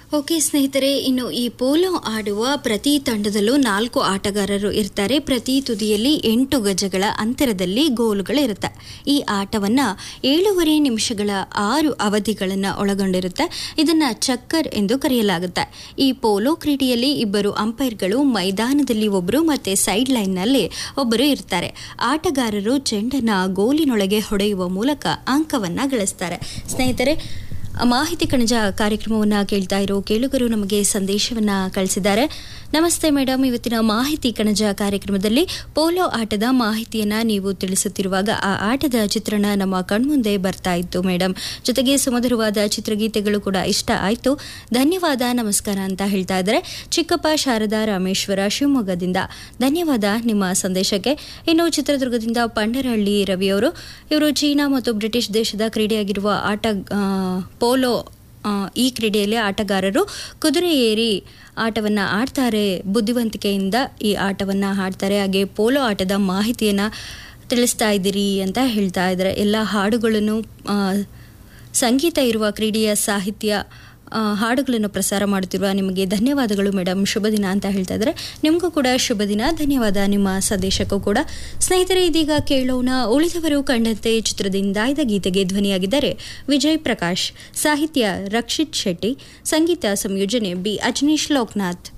okay ಸ್ನೇಹಿತರೆ ಇನ್ನು ಈ ಪೋಲೋ ಆಡುವ ಪ್ರತಿ ತಂಡದಲ್ಲೂ ನಾಲ್ಕು ಆಟಗಾರರು ಇರ್ತಾರೆ ಪ್ರತಿ ತುದಿಯಲ್ಲಿ ಎಂಟು ಗಜಗಳ ಅಂತರದಲ್ಲಿ ಗೋಲುಗಳಿರುತ್ತೆ ಈ ಆಟವನ್ನ ಏಳೂವರೆ ನಿಮಿಷಗಳ ಆರು ಅವಧಿಗಳನ್ನು ಒಳಗೊಂಡಿರುತ್ತೆ ಇದನ್ನ ಚಕ್ಕರ್ ಎಂದು ಕರೆಯಲಾಗುತ್ತೆ ಈ ಪೋಲೋ ಕ್ರೀಡೆಯಲ್ಲಿ ಇಬ್ಬರು ಅಂಪೈರ್ಗಳು ಮೈದಾನದಲ್ಲಿ ಒಬ್ಬರು ಮತ್ತೆ ಸೈಡ್ ಲೈನ್ನಲ್ಲಿ ಒಬ್ಬರು ಇರ್ತಾರೆ ಆಟಗಾರರು ಚೆಂಡನ್ನ ಗೋಲಿನೊಳಗೆ ಹೊಡೆಯುವ ಮೂಲಕ ಅಂಕವನ್ನ ಗಳಿಸ್ತಾರೆ ಸ್ನೇಹಿತರೆ ಮಾಹಿತಿ ಕಣಜ ಕಾರ್ಯಕ್ರಮವನ್ನು ಕೇಳ್ತಾ ಇರೋ ಕೇಳುಗರು ನಮಗೆ ಸಂದೇಶವನ್ನ ಕಳಿಸಿದ್ದಾರೆ ನಮಸ್ತೆ ಮೇಡಮ್ ಇವತ್ತಿನ ಮಾಹಿತಿ ಕಣಜ ಕಾರ್ಯಕ್ರಮದಲ್ಲಿ ಪೋಲೋ ಆಟದ ಮಾಹಿತಿಯನ್ನ ನೀವು ತಿಳಿಸುತ್ತಿರುವಾಗ ಆ ಆಟದ ಚಿತ್ರಣ ನಮ್ಮ ಕಣ್ಮುಂದೆ ಬರ್ತಾ ಇತ್ತು ಮೇಡಮ್ ಜೊತೆಗೆ ಸುಮಧುರವಾದ ಚಿತ್ರಗೀತೆಗಳು ಕೂಡ ಇಷ್ಟ ಆಯ್ತು ಧನ್ಯವಾದ ನಮಸ್ಕಾರ ಅಂತ ಹೇಳ್ತಾ ಇದ್ದಾರೆ ಚಿಕ್ಕಪ್ಪ ಶಾರದಾ ರಾಮೇಶ್ವರ ಶಿವಮೊಗ್ಗದಿಂದ ಧನ್ಯವಾದ ನಿಮ್ಮ ಸಂದೇಶಕ್ಕೆ ಇನ್ನು ಚಿತ್ರದುರ್ಗದಿಂದ ಪಂಡರಹಳ್ಳಿ ರವಿಯವರು ಇವರು ಚೀನಾ ಮತ್ತು ಬ್ರಿಟಿಷ್ ದೇಶದ ಕ್ರೀಡೆಯಾಗಿರುವ ಆಟ ಆ, ಪೋಲೋ ಆ, ಈ ಕ್ರೀಡೆಯಲ್ಲಿ ಆಟಗಾರರು ಕುದುರೆ ಏರಿ ಆಟವನ್ನು ಆಡ್ತಾರೆ ಬುದ್ಧಿವಂತಿಕೆಯಿಂದ ಈ ಆಟವನ್ನು ಆಡ್ತಾರೆ ಹಾಗೆ ಪೋಲೋ ಆಟದ ಮಾಹಿತಿಯನ್ನು ತಿಳಿಸ್ತಾ ಇದ್ದೀರಿ ಅಂತ ಹೇಳ್ತಾ ಇದ್ದಾರೆ ಎಲ್ಲ ಹಾಡುಗಳನ್ನು ಆ, ಸಂಗೀತ ಇರುವ ಕ್ರೀಡೆಯ ಸಾಹಿತ್ಯ ಆ, ಹಾಡುಗಳನ್ನು ಪ್ರಸಾರ ಮಾಡುತ್ತಿರುವ ನಿಮಗೆ ಧನ್ಯವಾದಗಳು ಮೇಡಮ್ ಶುಭ ದಿನ ಅಂತ ಹೇಳ್ತಾ ಇದ್ದಾರೆ ನಿಮಗೂ ಕೂಡ ಶುಭ ದಿನ ಧನ್ಯವಾದ ನಿಮ್ಮ ಸಂದೇಶಕ್ಕೂ ಕೂಡ ಸ್ನೇಹಿತರೆ ಇದೀಗ ಕೇಳೋಣ ಉಳಿದವರು ಕಂಡಂತೆ ಚಿತ್ರದಿಂದ ಆಯ್ದ ಗೀತೆಗೆ ಧ್ವನಿಯಾಗಿದ್ದಾರೆ ವಿಜಯ್ ಪ್ರಕಾಶ್ ಸಾಹಿತ್ಯ ರಕ್ಷಿತ್ ಶೆಟ್ಟಿ ಸಂಗೀತ ಸಂಯೋಜನೆ ಬಿ ಅಜನೀಶ್ ಲೋಕನಾಥ್